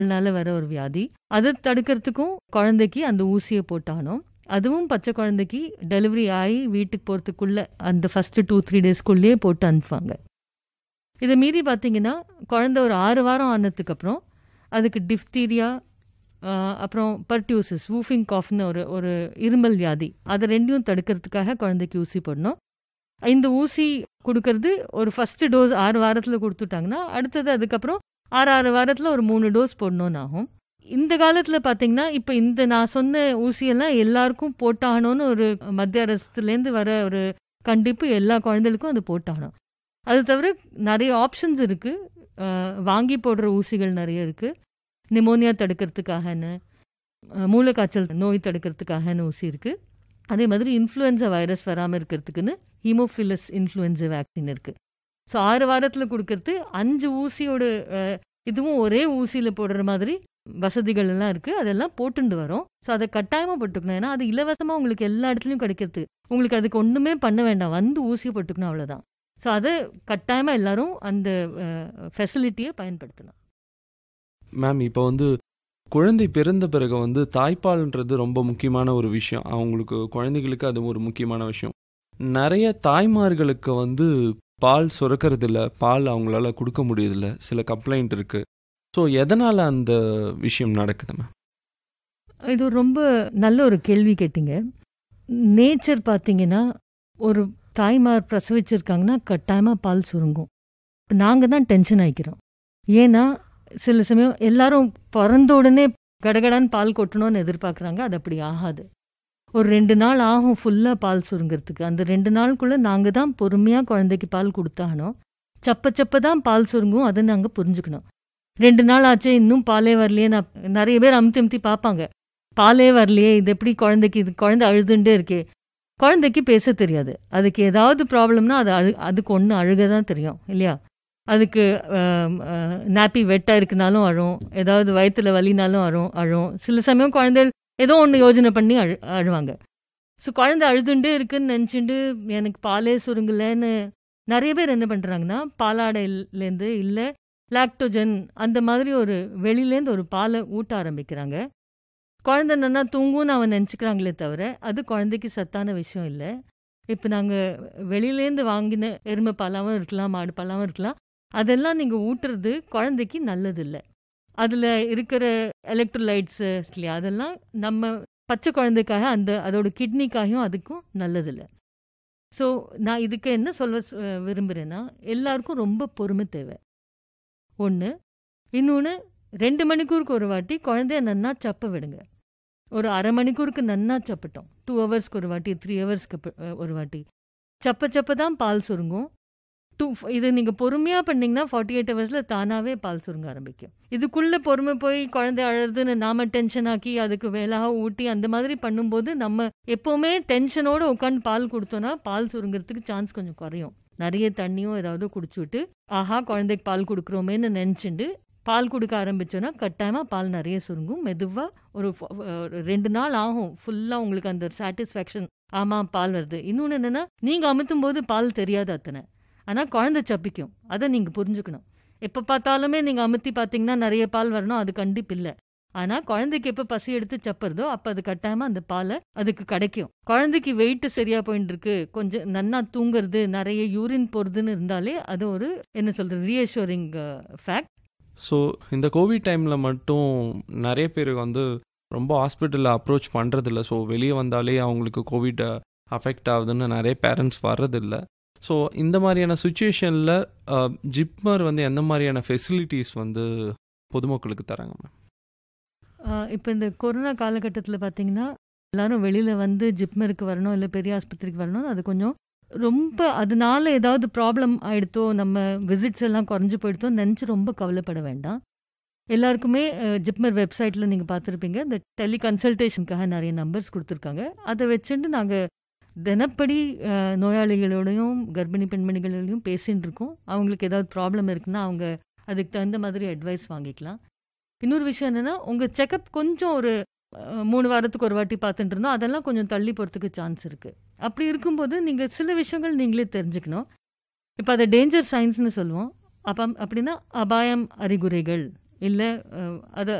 னால வர ஒரு வியாதி. அத தடுக்கிறதுக்கும் குழந்தைக்கு அந்த ஊசிய போட்டாகணும். அதுவும் பச்சை குழந்தைக்கு டெலிவரி ஆயி வீட்டுக்கு போறதுக்குள்ள அந்த ஃபர்ஸ்ட்டு 2, 3 டேஸ்க்குள்ளயே போட்டு அனுப்புவாங்க. இத மீறி பார்த்தீங்கன்னா, குழந்தை ஒரு 6 வாரம் ஆனதுக்கப்புறம், அதுக்கு டிஃப்தீரியா, அ அப்புறம் பெர்ட்யூசிஸ், வூஃபிங் காஃப்ன்னு ஒரு ஒரு இருமல் வியாதி. அத 2யும் தடுக்கிறதுக்காக குழந்தைக்கு ஊசி போடணும். இந்த ஊசி குடுக்கறது ஒரு ஃபர்ஸ்ட்டு டோஸ் 6 வாரத்தில குடுத்துட்டாங்கன்னா, அடுத்தது அதுக்கப்புறம் 6, 6 வாரத்தில ஒரு 3 டோஸ் போடணும்னு ஆகும். இந்த காலத்தில பார்த்தீங்கன்னா, இப்ப இந்த நான் சொன்ன ஊசியெல்லாம் எல்லாருக்கும் போட்டாகணும்னு ஒரு மத்திய அரசுலேருந்து வர ஒரு கண்டிப்பு எல்லா குழந்தைகளுக்கும் அது போட்டாகணும். அது தவிர நெறைய ஆப்ஷன்ஸ் இருக்கு. அ வாங்கி போடுற ஊசிகள் நெறைய இருக்கு. நிமோனியா தடுக்கிறதுக்காகன்னு, அ மூளைக்காய்ச்சல் நோய் தடுக்கிறதுக்காகன்னு ஊசி இருக்கு. அதே மாதிரி இன்ஃப்ளூயன்ஸா வைரஸ் வராம இருக்கிறதுக்குன்னு ஹீமோஃபிலஸ் இன்ஃப்ளூயன்ஸா வேக்சின் இருக்கு. ஸோ 6 வாரத்தில குடுக்கறது 5 ஊசியோட அ இதுவும் ஒரே ஊசியில போடுற மாதிரி வசதிகள் எல்லாம் இருக்கு. அதெல்லாம் போட்டுண்டு வரோம். ஸோ அத கட்டாயமா போட்டுக்கணும். ஏன்னா, அது இலவசமா உங்களுக்கு எல்லா இடத்துலயும் கிடைக்கிறது. உங்களுக்கு அதுக்கு ஒண்ணுமே பண்ண வேண்டாம். வந்து ஊசிய போட்டுக்கணும் அவ்வளோதான். ஸோ அத கட்டாயமா எல்லாரும் அந்த அ ஃபெசிலிட்டிய பயன்படுத்தணும். மேம் இப்போ வந்து குழந்தை பிறந்த பிறகு வந்து தாய்ப்பால்ன்றது ரொம்ப முக்கியமான ஒரு விஷயம். அவங்களுக்கு குழந்தைகளுக்கு அது ஒரு முக்கியமான விஷயம். நெறைய தாய்மார்களுக்கு வந்து பால் சுரக்கிறதில்ல. பால் அவங்களால குடுக்க முடியறதில்ல. சில கம்ப்ளைண்ட் இருக்கு. ஸோ எதனால அந்த விஷயம் நடக்குது மேம்? இது ரொம்ப நல்ல ஒரு கேள்வி கேட்டீங்க. நேச்சர் பார்த்தீங்கன்னா, ஒரு தாய்மார் பிரசவிச்சிருக்காங்கன்னா, கட்டாயமா பால் சுருங்கும். இப்ப நாங்க தான் டென்ஷன் ஆயிக்கிறோம். ஏன்னா, சில சமயம் எல்லாரும் பொறந்த உடனே கடகடன்னு பால் கொட்டணும்னு எதிர்பார்க்குறாங்க. அது அப்படி ஆகாது. ஒரு 2 நாள் ஆகும் ஃபுல்லா பால் சுருங்கறதுக்கு. அந்த 2 நாளுக்குள்ள நாங்க தான் பொறுமையா குழந்தைக்கு பால் குடுத்தாகணும். சப்ப சப்ப தான் பால் சுருங்கும். அத நாங்க புரிஞ்சுக்கணும். 2 நாள் ஆச்சே இன்னும் பாலே வரலையே நான் நெறைய பேர் அமுத்தி அமுத்தி பார்ப்பாங்க. பாலே வரலையே இது எப்படி குழந்தைக்கு இது குழந்தை அழுதுண்டே இருக்கே. குழந்தைக்கு பேச தெரியாது. அதுக்கு ஏதாவது ப்ராப்ளம்னா அது அழு அதுக்கு ஒண்ணு அழுக தான் தெரியும் இல்லையா? அதுக்கு அ அ நாப்பி வெட்டா இருக்குனாலும் அழும். ஏதாவது வயித்துல வலினாலும் அழும் அழும். சில சமயம் குழந்தைகள் ஏதோ ஒண்ணு யோசனை பண்ணி அழு அழுவாங்க. ஸோ குழந்தை அழுதுண்டே இருக்குன்னு நெனச்சுண்டு எனக்கு பாலே சுருங்கலன்னு நெறைய பேர் என்ன பண்றாங்கன்னா, பாலாடைலேருந்து இல்ல லாக்டோஜன் அந்த மாதிரி ஒரு வெளியிலேருந்து ஒரு பால ஊட்ட ஆரம்பிக்கிறாங்க. குழந்தை நன்னா தூங்கும்னு அவன் நெனச்சுக்கிறாங்களே தவிர, அது குழந்தைக்கு சத்தான விஷயம் இல்ல. இப்ப நாங்க வெளியிலேருந்து வாங்கின எருமை பாலாவும் இருக்கலாம், மாடு பாலாவும் இருக்கலாம். அதெல்லாம் நீங்க ஊட்டுறது குழந்தைக்கு நல்லதில்ல. அதுல இருக்கிற எலக்ட்ரோலைட்ஸ் இல்லையா? அதெல்லாம் நம்ம பச்சை குழந்தைக்காக அந்த அதோட கிட்னிக்காகவும் அதுக்கும் நல்லதில்ல. ஸோ நான் இதுக்கு என்ன சொல்ல ஸ் விரும்புறேன்னா, எல்லாருக்கும் ரொம்ப பொறுமை தேவை. 1 இன்னொன்னு 2 மணிக்கூருக்கு ஒரு வாட்டி குழந்தைய நன்னா சப்ப விடுங்க. ஒரு 1/2 மணிக்கூருக்கு நன்னா சப்பட்டும். 2 ஹவர்ஸ்க்கு ஒரு வாட்டி, 3 ஹவர்ஸ்க்கு ப ஒரு வாட்டி. சப்ப சப்ப தான் பால் சுருங்கும். 2 இத நீங்க பொறுமையா பண்ணீங்கன்னா 48 ஹவர்ஸ்ல தானாவே பால் சுருங்க ஆரம்பிக்கும். இதுக்குள்ள பொறுமை போய் குழந்தை அழுதுன்னு நாம டென்ஷன் ஆக்கி அதுக்கு மேலாக ஊட்டி அந்த மாதிரி பண்ணும்போது, நம்ம எப்பவுமே டென்ஷனோட உட்காந்து பால் குடுத்தோம்னா, பால் சுருங்கறதுக்கு சான்ஸ் கொஞ்சம் குறையும். நெறைய தண்ணியும் ஏதாவது குடிச்சுட்டு, ஆஹா குழந்தைக்கு பால் குடுக்குறோமேன்னு நெனச்சுண்டு, பால் குடுக்க ஆரம்பிச்சோம்னா, கட்டாயமா பால் நெறைய சுருங்கும். மெதுவா ஒரு ஃப ஒரு 2 நாள் ஆகும். ஃபுல்லா உங்களுக்கு அந்த சாட்டிஸ்ஃபேக்ஷன் ஆமா பால் வருது. இன்னொன்னு என்னன்னா, நீங்க அமுத்தும்போது பால் தெரியாது அத்தன. ஆனா குழந்தை சப்பிக்கும். அத நீங்க புரிஞ்சுக்கணும். எப்ப பார்த்தாலுமே நீங்க அமுத்தி பார்த்தீங்கன்னா, நெறைய பால் வரணும் அது கண்டிப்பு இல்ல. ஆனா குழந்தைக்கு எப்ப பசி எடுத்து சப்புறதோ, அப்ப அது கட்டாயமா அந்த பால அதுக்கு கிடைக்கும். குழந்தைக்கு வெயிட் சரியா போயின்னு இருக்கு. கொஞ்சம் நன்னா தூங்குறது, நெறைய யூரின் போறதுன்னு இருந்தாலே, அது ஒரு என்ன சொல்றது ரீஅஷ்யூரிங் ஃபேக்ட். ஸோ இந்த கோவிட் டைம்ல மட்டும் நெறைய பேர் வந்து ரொம்ப ஹாஸ்பிட்டல்ல அப்ரோச் பண்றதில்ல. ஸோ வெளிய வந்தாலே அவங்களுக்கு கோவிட் அஃபெக்ட் ஆகுதுன்னு நெறைய பேரண்ட்ஸ் வர்றதில்ல. ஸோ இந்த மாரியான சிச்சுவேஷன்ல அ ஜிப்மர் வந்து எந்த மாரியான ஃபெசிலிட்டீஸ் வந்து பொதுமக்களுக்கு தராங்க மேம்? அ இப்ப இந்த கொரோனா காலகட்டத்தில பார்த்தீங்கன்னா, எல்லாரும் வெளியில வந்து ஜிப்மருக்கு வரணும், இல்ல பெரிய ஆஸ்பத்திரிக்கு வரணும். அது கொஞ்சம் ரொம்ப அதனால ஏதாவது ப்ராப்ளம் ஆயிடுத்தோ, நம்ம விசிட்ஸ் எல்லாம் குறைஞ்சு போயிடுத்தோன்னு நெனச்சு ரொம்ப கவலைப்பட வேண்டாம். எல்லாருக்குமே அ ஜிப்மர் வெப்சைட்ல நீங்க பார்த்துருப்பீங்க. இந்த டெலி கன்சல்டேஷனுக்காக நெறைய நம்பர்ஸ் குடுத்துருக்காங்க. அத வச்சுண்டு நாங்க தினப்படி அ நோயாளிகளோடையும், கர்ப்பிணி பெண்மணிகளோடையும் பேசின்னு இருக்கோம். அவங்களுக்கு ஏதாவது ப்ராப்ளம் இருக்குன்னா, அவங்க அதுக்கு தகுந்த மாதிரி அட்வைஸ் வாங்கிக்கலாம். இன்னொரு விஷயம் என்னன்னா, உங்க செக்கப் கொஞ்சம் ஒரு அ 3 வாரத்துக்கு ஒரு வாட்டி பார்த்துட்டு இருந்தோம். அதெல்லாம் கொஞ்சம் தள்ளி போறதுக்கு சான்ஸ் இருக்கு. அப்படி இருக்கும்போது, நீங்க சில விஷயங்கள் நீங்களே தெரிஞ்சுக்கணும். இப்ப அத டேஞ்சர் சைன்ஸ்ன்னு சொல்லுவோம். அப்பம் அப்படின்னா, அபாயம் அறிகுறிகள். இல்லை அதை